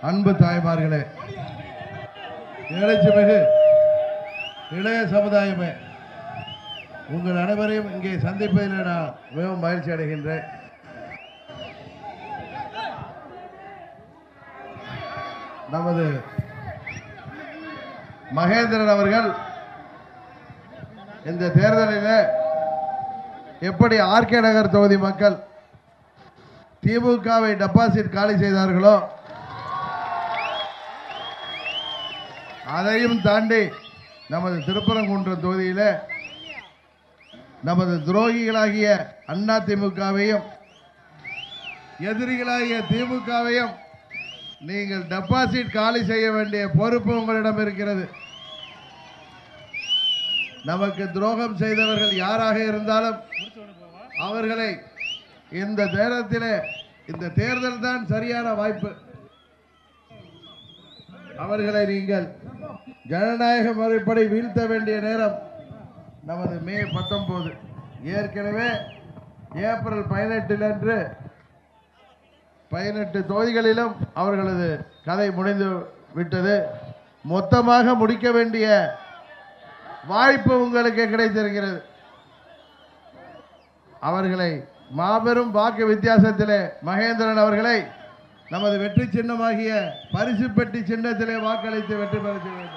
அன்பு தாய்மார்களே எழுச்சி மிகு இளைய சமுதாயமே உங்கள் அனைவரையும் இங்கே சந்திப்பதில் நான் மிகவும் மகிழ்ச்சி அடைகின்றேன் நமது மகேந்திரன் அவர்கள் இந்த தேர்தலில் எப்படி ஆர்கே நகர் தொகுதி மக்கள் திமுகவை டெபாசிட் காலி செய்தார்களோ அதையும் தாண்டி நமது திருப்பரங்குன்றம் தொகுதியில் நமது துரோகிகளாகிய அண்ணா திமுகவையும் எதிரிகளாகிய திமுகவையும் நீங்கள் டெபாசிட் காலி செய்ய வேண்டிய பொறுப்பு உங்களிடம் இருக்கிறது நமக்கு துரோகம் செய்தவர்கள் யாராக இருந்தாலும் அவர்களை இந்த நேரத்திலே இந்த தேர்தல் தான் சரியான வாய்ப்பு அவர்களை நீங்கள் ஜனநாயக முறைப்படி வீழ்த்த வேண்டிய நேரம் நமது மே பத்தொன்பது ஏற்கனவே ஏப்ரல் பதினெட்டில் அன்று பதினெட்டு தொகுதிகளிலும் அவர்களது கதை முடிந்து விட்டது மொத்தமாக முடிக்க வேண்டிய வாய்ப்பு உங்களுக்கு கிடைத்திருக்கிறது அவர்களை மாபெரும் வாக்கு வித்தியாசத்திலே மகேந்திரன் அவர்களை நமது வெற்றி சின்னமாகிய பரிசு பெட்டி சின்னத்திலே வாக்களித்து வெற்றி பெற செய்ய வேண்டும்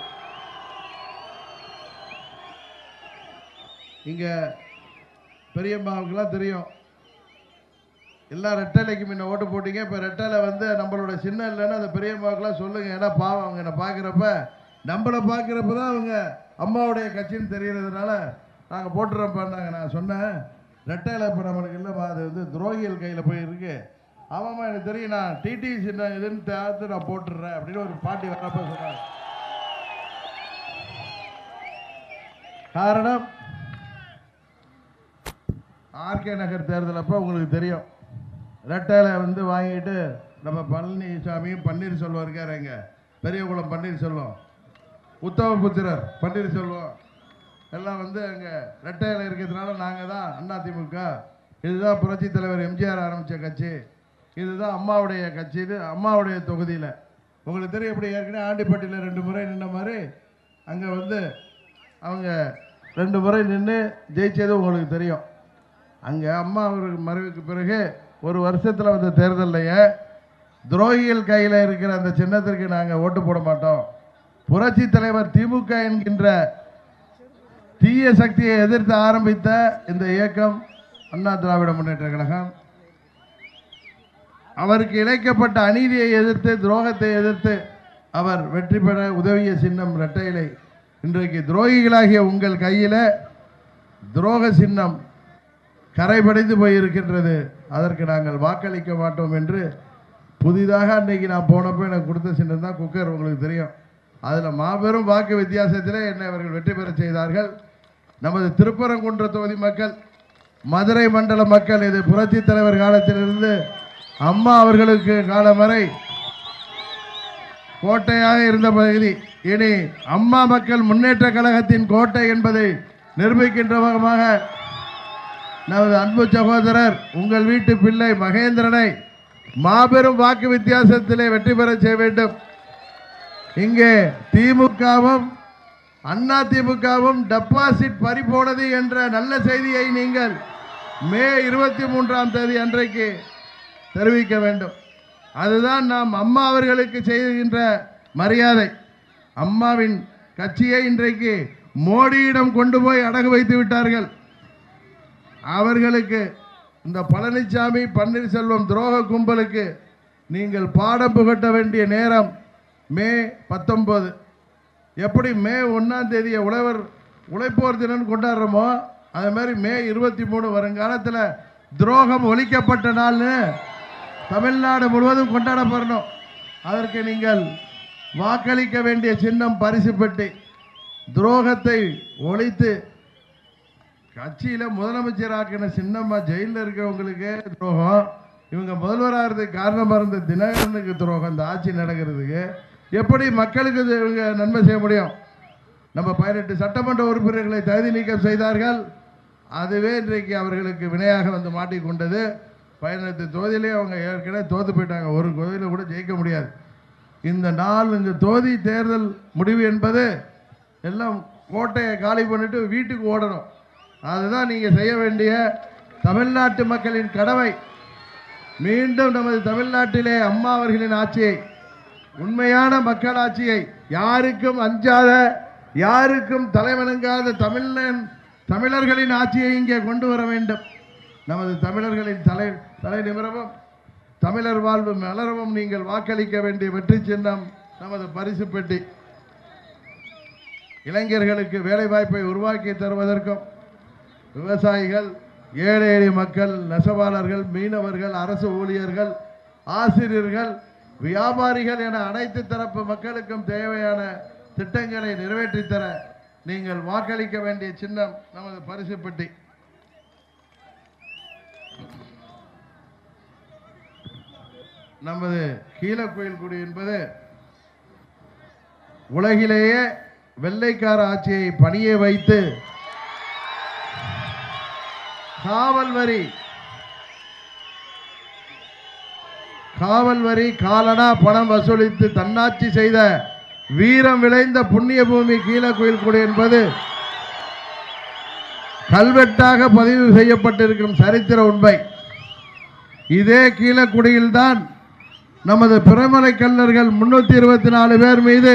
இங்க பெரியம்மாவுக்கெல்லாம் தெரியும் எல்லாம் ரெட்டலைக்கு முன்ன ஓட்டு போட்டீங்க இப்போ ரெட்டலை வந்து நம்மளோட சின்ன இல்லைன்னு அந்த பெரியம்மாவுக்கெல்லாம் சொல்லுங்க ஏன்னா பாவம் அவங்க என்னை பார்க்குறப்ப நம்மளை பார்க்குறப்ப தான் அவங்க அம்மாவுடைய கட்சின்னு தெரியறதுனால நாங்கள் போட்டுறோம்ப்பான்னாங்க நான் சொன்னேன் ரெட்டையில் இப்போ நம்மளுக்கு இல்லைம்மா அது வந்து துரோகிகள் கையில் போய் இருக்கு ஆமாம்மா எனக்கு தெரியும் நான் டிடி சின்ன இதுன்னு பார்த்து நான் போட்டுடுறேன் அப்படின்னு ஒரு பாட்டி வரப்ப சொன்னாங்க காரணம் ஆர்கே நகர் தேர்தல் அப்போ உங்களுக்கு தெரியும் ரெட்டையில வந்து வாங்கிட்டு நம்ம பழனிசாமியும் பன்னீர்செல்வம் இருக்காரு இங்க பெரியகுளம் பன்னீர்செல்வம் உத்தமபுத்திரர் பன்னீர்செல்வம் எல்லாம் வந்து அங்கே ரெட்டையில இருக்கிறதுனால நாங்கள் தான் அதிமுக இதுதான் புரட்சி தலைவர் எம்ஜிஆர் ஆரம்பித்த கட்சி இதுதான் அம்மாவுடைய கட்சி இது அம்மாவுடைய தொகுதியில் உங்களுக்கு தெரியும் எப்படி ஏற்கனவே ஆண்டிப்பட்டியில் ரெண்டு முறை நின்ன மாதிரி அங்கே வந்து அவங்க ரெண்டு முறை நின்று ஜெயிச்சது உங்களுக்கு தெரியும் அங்கே அம்மா அவருக்கு மறைவுக்கு பிறகு ஒரு வருஷத்தில் வந்த தேர்தல்லையே துரோகிகள் கையில் இருக்கிற அந்த சின்னத்திற்கு நாங்கள் ஓட்டு போட மாட்டோம் புரட்சி தலைவர் திமுக என்கின்ற தீய சக்தியை எதிர்த்து ஆரம்பித்த இந்த இயக்கம் அண்ணா திராவிட முன்னேற்ற கழகம் அவருக்கு இழைக்கப்பட்ட அநீதியை எதிர்த்து துரோகத்தை எதிர்த்து அவர் வெற்றி பெற உதவிய சின்னம் இரட்டையிலை இன்றைக்கு துரோகிகளாகிய உங்கள் கையில் துரோக சின்னம் கரைபடைந்து போயிருக்கின்றது அதற்கு நாங்கள் வாக்களிக்க மாட்டோம் என்று புதிதாக அன்னைக்கு நான் போனப்போ எனக்கு கொடுத்த சின்னம் தான் குக்கர் உங்களுக்கு தெரியும் அதில் மாபெரும் வாக்கு வித்தியாசத்திலே என்னை அவர்கள் வெற்றி பெற செய்தார்கள் நமது திருப்பரங்குன்ற தொகுதி மக்கள் மதுரை மண்டல மக்கள் இது புரட்சி தலைவர் காலத்திலிருந்து அம்மா அவர்களுக்கு காலம் வரை கோட்டையாக இருந்த பகுதி இனி அம்மா மக்கள் முன்னேற்ற கழகத்தின் கோட்டை என்பதை நிரூபிக்கின்ற விதமாக நமது அன்பு சகோதரர் உங்கள் வீட்டு பிள்ளை மகேந்திரனை மாபெரும் வாக்கு வித்தியாசத்திலே வெற்றி பெற செய்ய வேண்டும் இங்கே திமுகவும் அண்ணா திமுகவும் டெபாசிட் பறிபோனது என்ற நல்ல செய்தியை நீங்கள் மே இருபத்தி மூன்றாம் தேதி அன்றைக்கு தெரிவிக்க வேண்டும் அதுதான் நாம் அம்மா அவர்களுக்கு செய்கின்ற மரியாதை அம்மாவின் கட்சியை இன்றைக்கு மோடியிடம் கொண்டு போய் அடகு வைத்து விட்டார்கள் அவர்களுக்கு இந்த பழனிசாமி பன்னீர்செல்வம் துரோக கும்பலுக்கு நீங்கள் பாடம் புகட்ட வேண்டிய நேரம் மே பத்தொன்பது எப்படி மே ஒன்றாம் தேதியை உழவர் உழைப்போர் தினம் கொண்டாடுறோமோ அது மாதிரி மே இருபத்தி மூணு வருங்காலத்தில் துரோகம் ஒழிக்கப்பட்ட நாள்னு தமிழ்நாடு முழுவதும் கொண்டாடப்படணும் அதற்கு நீங்கள் வாக்களிக்க வேண்டிய சின்னம் பரிசு பெட்டி துரோகத்தை ஒழித்து கட்சியில் முதலமைச்சர் ஆக்கின சின்னம்மா ஜெயிலில் இருக்கவங்களுக்கு துரோகம் இவங்க முதல்வராகிறதுக்கு காரணமாக இருந்த தினகரனுக்கு துரோகம் இந்த ஆட்சி நடக்கிறதுக்கு எப்படி மக்களுக்கு இது இவங்க நன்மை செய்ய முடியும் நம்ம பதினெட்டு சட்டமன்ற உறுப்பினர்களை தகுதி நீக்கம் செய்தார்கள் அதுவே இன்றைக்கு அவர்களுக்கு வினையாக வந்து மாட்டிக்கொண்டது பதினெட்டு தொகுதியிலே அவங்க ஏற்கனவே தோத்து போயிட்டாங்க ஒரு தொகுதியில் கூட ஜெயிக்க முடியாது இந்த நான்கு தொகுதி தேர்தல் முடிவு என்பது எல்லாம் கோட்டையை காலி பண்ணிட்டு வீட்டுக்கு ஓடணும் அதுதான் நீங்கள் செய்ய வேண்டிய தமிழ்நாட்டு மக்களின் கடமை மீண்டும் நமது தமிழ்நாட்டிலே அம்மா அவர்களின் ஆட்சியை உண்மையான மக்களாட்சியை யாருக்கும் அஞ்சாத யாருக்கும் தலைவணங்காத தமிழன் தமிழர்களின் ஆட்சியை இங்கே கொண்டு வர வேண்டும் நமது தமிழர்களின் தலை தலை நிமிரவும் தமிழர் வாழ்வு மலரவும் நீங்கள் வாக்களிக்க வேண்டிய வெற்றி சின்னம் நமது பரிசு பெட்டி இளைஞர்களுக்கு வேலைவாய்ப்பை உருவாக்கி தருவதற்கும் விவசாயிகள் ஏழை எளிய மக்கள் நெசவாளர்கள் மீனவர்கள் அரசு ஊழியர்கள் ஆசிரியர்கள் வியாபாரிகள் என அனைத்து தரப்பு மக்களுக்கும் தேவையான திட்டங்களை நிறைவேற்றித் தர நீங்கள் வாக்களிக்க வேண்டிய சின்னம் நமது பரிசு பெட்டி நமது கீழக்கோயில் குடி என்பது உலகிலேயே வெள்ளைக்கார ஆட்சியை பணிய வைத்து காவல் வரி காவல் வரி காலனா பணம் வசூலித்து தன்னாட்சி செய்த வீரம் விளைந்த புண்ணிய பூமி கீழக்கோயில் குடி என்பது கல்வெட்டாக பதிவு செய்யப்பட்டிருக்கும் சரித்திர உண்மை இதே கீழக்குடியில்தான் நமது பிறமலை கல்லர்கள் முன்னூத்தி இருபத்தி நாலு பேர் மீது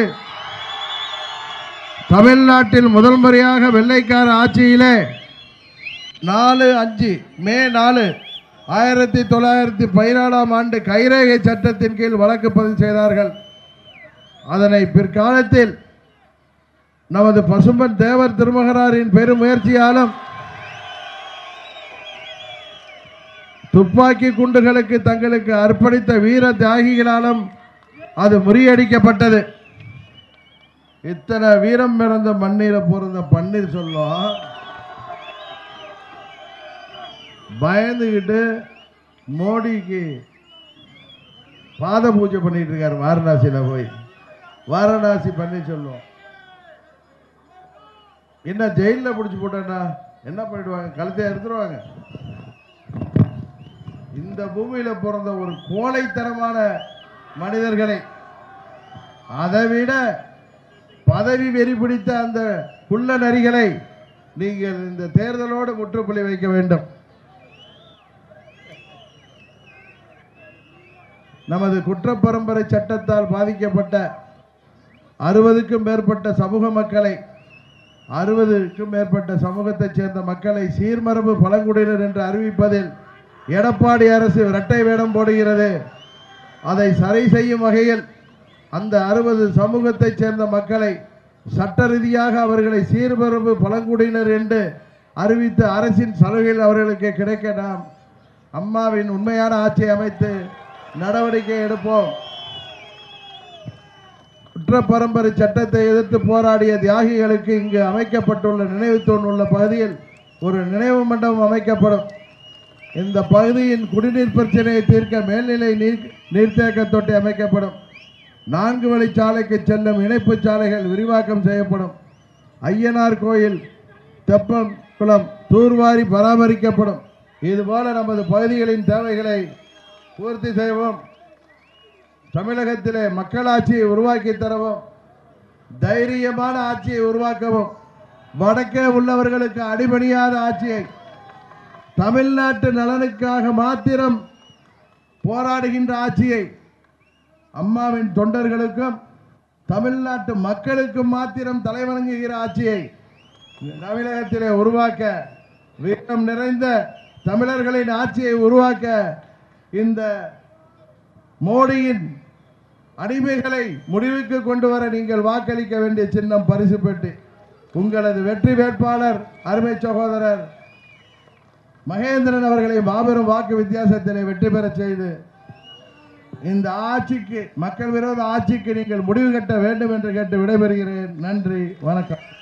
தமிழ்நாட்டில் முதல் முறையாக வெள்ளைக்கார ஆட்சியிலே நாலு அஞ்சு மே நாலு ஆயிரத்தி தொள்ளாயிரத்தி பதினாலாம் ஆண்டு கைரேகை சட்டத்தின் கீழ் வழக்கு பதிவு செய்தார்கள் அதனை பிற்காலத்தில் நமது பசும்பன் தேவர் திருமகராரின் பெரும் முயற்சியாலும் துப்பாக்கி குண்டுகளுக்கு தங்களுக்கு அர்ப்பணித்த வீர தியாகிகளாலும் அது முறியடிக்கப்பட்டது இத்தனை வீரம் பிறந்த மண்ணில பிறந்த பன்னீர் சொல்லும் பயந்துகிட்டு மோடிக்கு பாத பூஜை பண்ணிட்டு இருக்காரு வாரணாசியில போய் வாரணாசி பன்னீர்செல்வம் என்ன ஜெயிலில் பிடிச்சி போட்டேன்னா என்ன பண்ணிடுவாங்க கழுத்தை எடுத்துருவாங்க இந்த பூமியில பிறந்த ஒரு கோழைத்தனமான மனிதர்களை அதை விட பதவி வெறி பிடித்த அந்த குள்ள நரிகளை நீங்கள் இந்த தேர்தலோடு முற்றுப்புள்ளி வைக்க வேண்டும் நமது குற்றப்பரம்பரை சட்டத்தால் பாதிக்கப்பட்ட அறுபதுக்கும் மேற்பட்ட சமூக மக்களை அறுபதுக்கும் மேற்பட்ட சமூகத்தைச் சேர்ந்த மக்களை சீர்மரபு பழங்குடியினர் என்று அறிவிப்பதில் எடப்பாடி அரசு இரட்டை வேடம் போடுகிறது அதை சரி செய்யும் வகையில் அந்த அறுபது சமூகத்தைச் சேர்ந்த மக்களை சட்ட ரீதியாக அவர்களை சீர்மரபு பழங்குடியினர் என்று அறிவித்த அரசின் சலுகைகள் அவர்களுக்கு கிடைக்க நாம் அம்மாவின் உண்மையான ஆட்சி அமைத்து நடவடிக்கை எடுப்போம் குற்றப்பரம்பரை சட்டத்தை எதிர்த்து போராடிய தியாகிகளுக்கு இங்கு அமைக்கப்பட்டுள்ள நினைவு தூண் உள்ள பகுதியில் ஒரு நினைவு மண்டபம் அமைக்கப்படும் இந்த பகுதியின் குடிநீர் பிரச்சனையை தீர்க்க மேல்நிலை நீர் நீர்த்தேக்க தொட்டி அமைக்கப்படும் நான்கு வழிச்சாலைக்கு செல்லும் இணைப்பு சாலைகள் விரிவாக்கம் செய்யப்படும் ஐயனார் கோயில் தெப்பம் குளம் தூர்வாரி பராமரிக்கப்படும் இதுபோல நமது பகுதிகளின் தேவைகளை பூர்த்தி செய்வோம் தமிழகத்திலே மக்களாட்சியை உருவாக்கி தரவும் தைரியமான ஆட்சியை உருவாக்கவும் வடக்கே உள்ளவர்களுக்கு அடிபணியாத ஆட்சியை தமிழ்நாட்டு நலனுக்காக மாத்திரம் போராடுகின்ற ஆட்சியை அம்மாவின் தொண்டர்களுக்கும் தமிழ்நாட்டு மக்களுக்கும் மாத்திரம் தலைவணங்குகிற ஆட்சியை தமிழகத்திலே உருவாக்க வீரம் நிறைந்த தமிழர்களின் ஆட்சியை உருவாக்க இந்த மோடியின் அடிமைகளை முடிவுக்கு கொண்டு வர நீங்கள் வாக்களிக்க வேண்டிய சின்னம் பரிசு பெட்டி உங்களது வெற்றி வேட்பாளர் அருமை சகோதரர் மகேந்திரன் அவர்களை மாபெரும் வாக்கு வித்தியாசத்திலே வெற்றி பெறச் செய்து இந்த ஆட்சிக்கு மக்கள் விரோத ஆட்சிக்கு நீங்கள் முடிவு கட்ட வேண்டும் என்று கேட்டு விடைபெறுகிறேன் நன்றி வணக்கம்